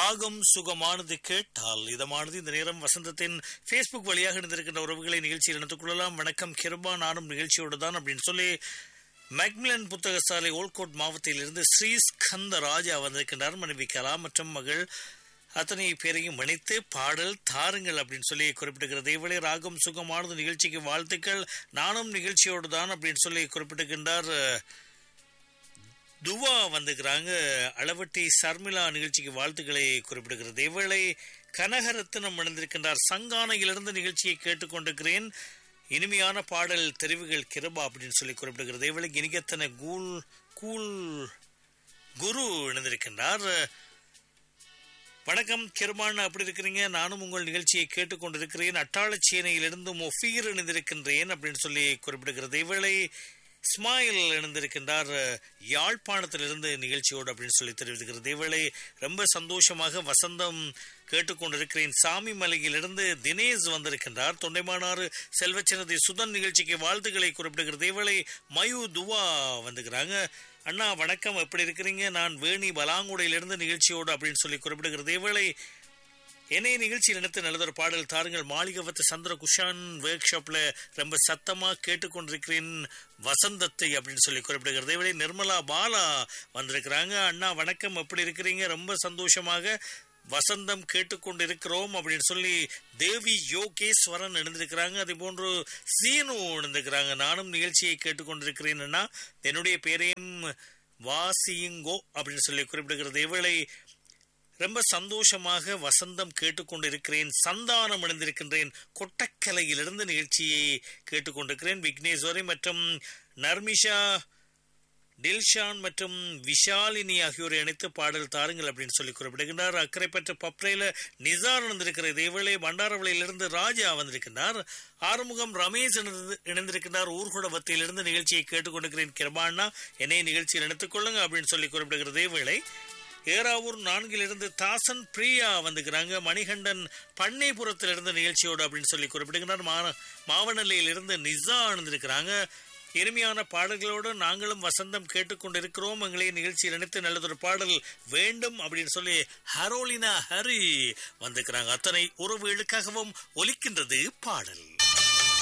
ராகம் சுகமானது கேட்டால் இதமானது இந்த நேரம் வசந்தத்தின் ஃபேஸ்புக் வழியாக இருந்திருக்கின்ற உறவுகளை நிகழ்ச்சியில் இணைத்துக் கொள்ளலாம் வணக்கம் கிருபா நானும் நிகழ்ச்சியோடு தான் அப்படின்னு சொல்லி மெக்மிலன் புத்தக சாலை ஓல்கோட் மாவட்டத்திலிருந்து ஸ்ரீ ஸ்கந்த ராஜா வந்திருக்கின்றார் மனைவி கலா மற்றும் மகள் அத்தனை பேரையும் இணைத்து பாடல் தாருங்கள் அப்படின்னு சொல்லி குறிப்பிட்டிருக்கிறது இவளே ராகம் சுகமானது நிகழ்ச்சிக்கு வாழ்த்துக்கள் நானும் நிகழ்ச்சியோடு தான் அப்படின்னு சொல்லி குறிப்பிட்டிருக்கின்றார் துவா வந்துக்கிறாங்க அளவட்டி சர்மிளா நிகழ்ச்சிக்கு வாழ்த்துக்களை குறிப்பிடுகிறது இவளை கனகரத்னம் இணைந்திருக்கின்றார் சங்கானையிலிருந்து நிகழ்ச்சியை கேட்டுக்கொண்டிருக்கிறேன் இனிமையான பாடல் தெரிவுகள் கிருபா அப்படின்னு சொல்லி குறிப்பிடுகிறது இவளை இனிகத்தன கூல் கூல் குரு இணைந்திருக்கின்றார் வணக்கம் கிருமான் அப்படி இருக்கிறீங்க நானும் உங்கள் நிகழ்ச்சியை கேட்டுக்கொண்டிருக்கிறேன் அட்டாளச்சேனையிலிருந்து மொஃபீர் இணைந்திருக்கின்றேன் அப்படின்னு சொல்லி குறிப்பிடுகிறது இவளை இஸ்மாயில் இணைந்திருக்கின்றார் யாழ்ப்பாணத்திலிருந்து நிகழ்ச்சியோடு அப்படின்னு சொல்லி தெரிவிக்கிறது இவளை ரொம்ப சந்தோஷமாக வசந்தம் கேட்டுக்கொண்டிருக்கிறேன் சாமி மலையிலிருந்து தினேஷ் வந்திருக்கின்றார் தொண்டைமானாறு செல்வச்சினதி சுதன் நிகழ்ச்சிக்கு வாழ்த்துக்களை குறிப்பிடுகிறது இவளை மயு துவா வந்துக்கிறாங்க அண்ணா வணக்கம் எப்படி இருக்கிறீங்க நான் வேணி பலாங்குடையிலிருந்து நிகழ்ச்சியோடு அப்படின்னு சொல்லி குறிப்பிடுகிறது இவளை என்னைய நிகழ்ச்சியில் எடுத்து நல்லதொரு பாடல் தாருங்கள் மாளிகவத்து சந்திர குஷான் ஒர்க் ஷாப்ல ரொம்ப சத்தமா கேட்டுக்கொண்டிருக்கிறேன் வசந்தத்தை அப்படின்னு சொல்லி குறிப்பிடுகிறது இவளை நிர்மலா பாலா வந்திருக்கிறாங்க அண்ணா வணக்கம் எப்படி இருக்கிறீங்க ரொம்ப சந்தோஷமாக வசந்தம் கேட்டுக்கொண்டிருக்கிறோம் அப்படின்னு சொல்லி தேவி யோகேஸ்வரன் எழுந்திருக்கிறாங்க அதே போன்று சீனு எழுந்திருக்கிறாங்க நானும் நிகழ்ச்சியை கேட்டுக்கொண்டிருக்கிறேன்னா என்னுடைய பேரையும் வாசியுங்கோ அப்படின்னு சொல்லி குறிப்பிடுகிறது இவளை ரொம்ப சந்தோஷமாக வசந்தம் கேட்டுக்கொண்டிருக்கிறேன் சந்தானம் அடைந்திருக்கின்றேன் கொட்டக்கலையிலிருந்து நிகழ்ச்சியை கேட்டுக்கொண்டிருக்கிறேன் விக்னேஸ்வரி மற்றும் நர்மிஷா டில்ஷான் மற்றும் விஷாலினி ஆகியோரை இணைத்து பாடல் தாருங்கள் அப்படின்னு சொல்லி குறிப்பிடுகின்றார் அக்கறை பெற்ற பப்ரையில நிசார் இணைந்திருக்கிற இதேவேளை பண்டாரவளையிலிருந்து ராஜா வந்திருக்கின்றார் ஆறுமுகம் ரமேஷ் இணைந்திருக்கின்றார் ஊர்குடவத்திலிருந்து நிகழ்ச்சியை கேட்டுக்கொண்டிருக்கிறேன் கிருபாண்ணா என்னை நிகழ்ச்சியில் இணைத்துக் கொள்ளுங்க அப்படின்னு சொல்லி குறிப்பிடுகிற இதேவேளை ஏராவூர் நான்கிலிருந்து தாசன் பிரியா வந்துக்கிறாங்க மணிகண்டன் பண்ணைபுரத்திலிருந்து நிகழ்ச்சியோடு அப்படின்னு சொல்லி குறிப்பிடுகிறார் மாவனல்லையிலிருந்து நிசா அணிந்திருக்கிறாங்க இனிமையான பாடல்களோடு நாங்களும் வசந்தம் கேட்டுக்கொண்டிருக்கிறோம் எங்களை நிகழ்ச்சியில் நினைத்து நல்லதொரு பாடல் வேண்டும் அப்படின்னு சொல்லி ஹரோலினா ஹரி வந்துக்கிறாங்க அத்தனை உறவுகளுக்காகவும் ஒலிக்கின்றது பாடல்